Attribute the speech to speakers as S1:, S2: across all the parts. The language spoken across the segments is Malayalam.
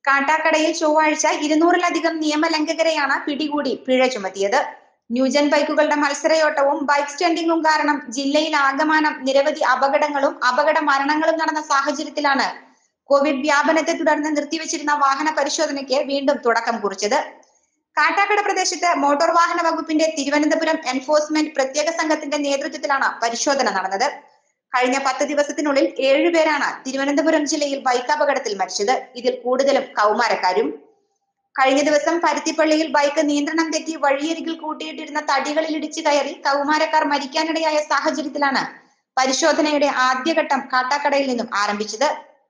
S1: കാട്ടാക്കടയിൽ ചൊവ്വാഴ്ച ഇരുന്നൂറിലധികം നിയമലംഘകരെയാണ് പിടികൂടി പിഴ ചുമത്തിയത് ന്യൂജൻ ബൈക്കുകളുടെ മത്സരയോട്ടവും ബൈക്ക് സ്റ്റണ്ടിങ്ങും കാരണം ജില്ലയിൽ ആകമാനം നിരവധി അപകടങ്ങളും അപകട മരണങ്ങളും നടന്ന സാഹചര്യത്തിലാണ് കോവിഡ് വ്യാപനത്തെ തുടർന്ന് നിർത്തിവെച്ചിരുന്ന വാഹന പരിശോധനയ്ക്ക് വീണ്ടും തുടക്കം കുറിച്ചത് കാട്ടാക്കട പ്രദേശത്ത് മോട്ടോർ വാഹന വകുപ്പിന്റെ തിരുവനന്തപുരം എൻഫോഴ്സ്മെന്റ് പ്രത്യേക സംഘത്തിന്റെ നേതൃത്വത്തിലാണ് പരിശോധന നടന്നത് കഴിഞ്ഞ പത്ത് ദിവസത്തിനുള്ളിൽ ഏഴുപേരാണ് തിരുവനന്തപുരം ജില്ലയിൽ ബൈക്ക് അപകടത്തിൽ മരിച്ചത് ഇതിൽ കൂടുതലും കൗമാരക്കാരും കഴിഞ്ഞ ദിവസം പരുത്തിപ്പള്ളിയിൽ ബൈക്ക് നിയന്ത്രണം തെറ്റി വഴിയരികിൽ കൂട്ടിയിട്ടിരുന്ന തടികളിൽ ഇടിച്ചു കയറി കൗമാരക്കാർ മരിക്കാനിടയായ സാഹചര്യത്തിലാണ് പരിശോധനയുടെ ആദ്യഘട്ടം കാട്ടാക്കടയിൽ നിന്നും ആരംഭിച്ചത്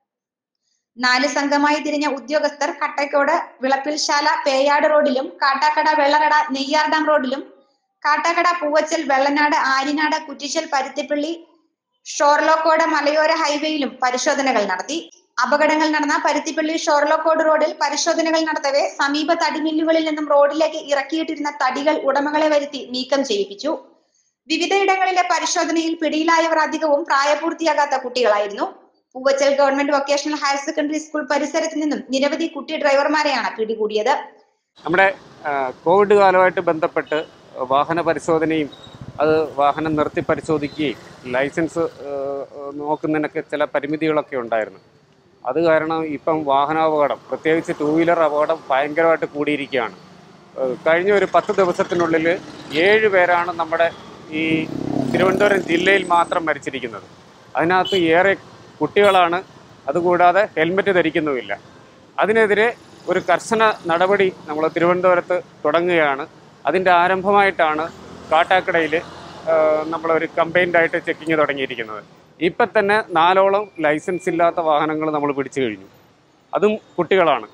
S1: നാല് സംഘമായി തിരിഞ്ഞ ഉദ്യോഗസ്ഥർ കട്ടക്കോട് വിളപ്പിൽശാല പേയാട് റോഡിലും കാട്ടാക്കട വെള്ളറട നെയ്യാർഡാം റോഡിലും കാട്ടാക്കട പൂവച്ചൽ വെള്ളനാട് ആര്യനാട് കുറ്റിച്ചൽ പരുത്തിപ്പള്ളി ഷോർലോക്കോട് മലയോര ഹൈവേയിലും പരിശോധനകൾ നടത്തി അപകടങ്ങൾ നടന്ന പരുത്തിപ്പള്ളി ഷോർലോക്കോട് റോഡിൽ പരിശോധനകൾ നടത്തവെ സമീപ തടിമില്ലുകളിൽ നിന്നും റോഡിലേക്ക് ഇറക്കിയിട്ടിരുന്ന തടികൾ ഉടമകളെ വരുത്തി നീക്കം ചെയ്യിപ്പിച്ചു വിവിധയിടങ്ങളിലെ പരിശോധനയിൽ പിടിയിലായവർ അധികവും പ്രായപൂർത്തിയാകാത്ത കുട്ടികളായിരുന്നു Poovachal government vocational higher secondary school പരിസരത്ത് നിന്നും നിരവധി കുട്ടി ഡ്രൈവർമാരെയാണ് പിടികൂടിയത്
S2: നമ്മുടെ ആ, കോവിഡ് കാലമായിട്ട് ബന്ധപ്പെട്ട് വാഹന പരിശോധനയും അത് വാഹനം നിർത്തി പരിശോധിക്കുകയും ലൈസൻസ് ആ, നോക്കുന്നതിനൊക്കെ ചില പരിമിതികളൊക്കെ ഉണ്ടായിരുന്നു അത് കാരണം ഇപ്പം വാഹനാപകടം പ്രത്യേകിച്ച് ടൂ വീലർ അപകടം ഭയങ്കരമായിട്ട് കൂടിയിരിക്കുകയാണ് ആ, കഴിഞ്ഞ ഒരു പത്ത് ദിവസത്തിനുള്ളിൽ ഏഴ് പേരാണ് നമ്മുടെ ഈ തിരുവനന്തപുരം ജില്ലയിൽ മാത്രം മരിച്ചിരിക്കുന്നത് അതിനകത്ത് ഏറെ കുട്ടികളാണ് അതുകൂടാതെ ഹെൽമെറ്റ് ധരിക്കുന്നുമില്ല അതിനെതിരെ ഒരു കർശന നടപടി നമ്മൾ തിരുവനന്തപുരത്ത് തുടങ്ങുകയാണ് അതിൻ്റെ ആരംഭമായിട്ടാണ് കാട്ടാക്കടയിൽ നമ്മളൊരു കമ്പൈൻഡായിട്ട് ചെക്കിങ് തുടങ്ങിയിരിക്കുന്നത് ഇപ്പം തന്നെ നാലോളം ലൈസൻസ് ഇല്ലാത്ത വാഹനങ്ങൾ നമ്മൾ പിടിച്ചു കഴിഞ്ഞു അതും കുട്ടികളാണ്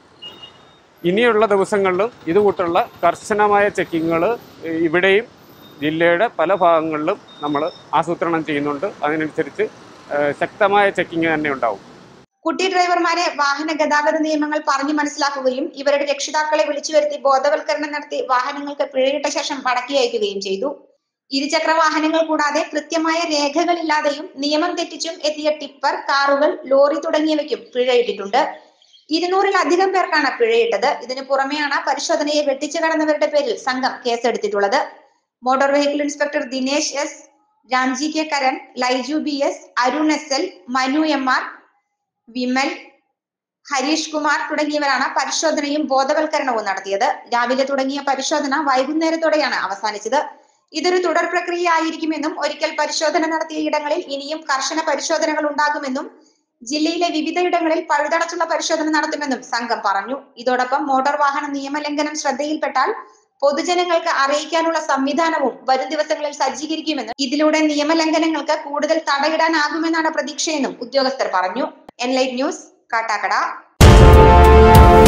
S2: ഇനിയുള്ള ദിവസങ്ങളിലും ഇതുകൂട്ടുള്ള കർശനമായ ചെക്കിങ്ങുകൾ ഇവിടെയും ജില്ലയുടെ പല ഭാഗങ്ങളിലും നമ്മൾ ആസൂത്രണം ചെയ്യുന്നുണ്ട് അതിനനുസരിച്ച് ഏഹ്, ശക്തമായ ചെക്കിങ് തന്നെ ഉണ്ടാവും
S1: കുട്ടി ഡ്രൈവർമാരെ വാഹന ഗതാഗത നിയമങ്ങൾ പറഞ്ഞു മനസ്സിലാക്കുകയും ഇവരുടെ രക്ഷിതാക്കളെ വിളിച്ചു വരുത്തി ബോധവൽക്കരണം നടത്തി വാഹനങ്ങൾക്ക് പിഴയിട്ട ശേഷം മടക്കി അയക്കുകയും ചെയ്തു ഇരുചക്ര വാഹനങ്ങൾ കൂടാതെ കൃത്യമായ രേഖകളില്ലാതെയും നിയമം തെറ്റിച്ചും എത്തിയ ടിപ്പർ കാറുകൾ ലോറി തുടങ്ങിയവയ്ക്കും പിഴയിട്ടിട്ടുണ്ട് ഇരുന്നൂറിലധികം പേർക്കാണ് പിഴയിട്ടത് ഇതിനു പുറമെയാണ് പരിശോധനയെ വെട്ടിച്ചു കടന്നവരുടെ പേരിൽ സംഘം കേസെടുത്തിട്ടുള്ളത് motor vehicle inspector Dinesh S Ramji K Karan Laiju B S Arun S L Manu M R Vimal Harish Kumar തുടങ്ങിയവരാണ് പരിശോധനയും ബോധവൽക്കരണവും നടത്തിയത് രാവിലെ തുടങ്ങിയ പരിശോധന വൈകുന്നേരത്തോടെയാണ് അവസാനിച്ചത് ഇതൊരു തുടർ പ്രക്രിയ ആയിരിക്കുമെന്നും ഒരിക്കൽ പരിശോധന നടത്തിയ ഇടങ്ങളിൽ ഇനിയും കർശന പരിശോധനകൾ ഉണ്ടാകുമെന്നും ജില്ലയിലെ വിവിധയിടങ്ങളിൽ പഴുതടച്ചുള്ള പരിശോധന നടത്തുമെന്നും സംഘം പറഞ്ഞു ഇതോടൊപ്പം മോട്ടോർ വാഹന നിയമലംഘനം ശ്രദ്ധയിൽപ്പെട്ടാൽ പൊതുജനങ്ങൾക്ക് അറിയിക്കാനുള്ള സംവിധാനവും വരും ദിവസങ്ങളിൽ സജ്ജീകരിക്കുമെന്നും ഇതിലൂടെ നിയമലംഘനങ്ങൾക്ക് കൂടുതൽ തടയിടാനാകുമെന്നാണ് പ്രതീക്ഷയെന്നും ഉദ്യോഗസ്ഥർ പറഞ്ഞു എൻലൈറ്റ് ന്യൂസ് കാട്ടാക്കട